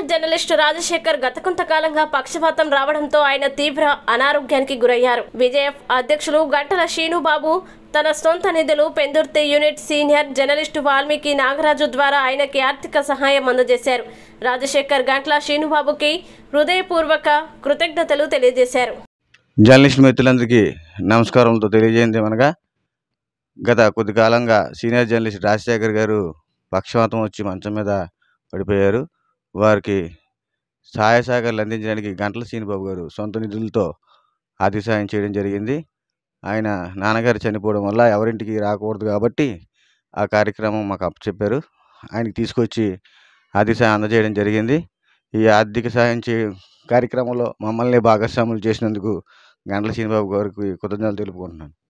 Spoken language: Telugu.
సీనియర్ జర్నలిస్ట్ రాజశేఖర్ గత కొంతకాలంగా పక్షపాతం రావడంతో ఆయన తీవ్ర అనారోగ్యానికి గురయ్యారు విజయఫ్ అధ్యక్షులు గంటల శ్రీనుబాబు తన సొంత నిధులు Pendurthi unit senior journalist Valmiki Nagaraju ద్వారా ఆయనకి ఆర్థిక సహాయం అందజేశారు రాజశేఖర్ గంటల శ్రీనుబాబుకి హృదయపూర్వక కృతజ్ఞతలు తెలియజేశారు జర్నలిస్ట్ మిత్రులందరికీ నమస్కారంతో తెలియజేయండి అనగా గత కొద్ది కాలంగా సీనియర్ జర్నలిస్ట్ రాజశేఖర్ గారు పక్షవాతం వచ్చి మంచం మీద పడిపోయారు వారికి సహాయ సహకారాలు అందించడానికి గంటల సీనిబాబు గారు సొంత నిధులతో ఆర్థిక సాయం చేయడం జరిగింది ఆయన నాన్నగారు చనిపోవడం వల్ల ఎవరింటికి రాకూడదు కాబట్టి ఆ కార్యక్రమం మాకు అప్పచెప్పారు ఆయనకి తీసుకొచ్చి ఆర్థిక సాయం అందజేయడం జరిగింది ఈ ఆర్థిక సాయం చే కార్యక్రమంలో మమ్మల్ని భాగస్వాములు చేసినందుకు గంటల శ్రీనిబాబు గారికి కృతజ్ఞతలు తెలుపుకుంటున్నాను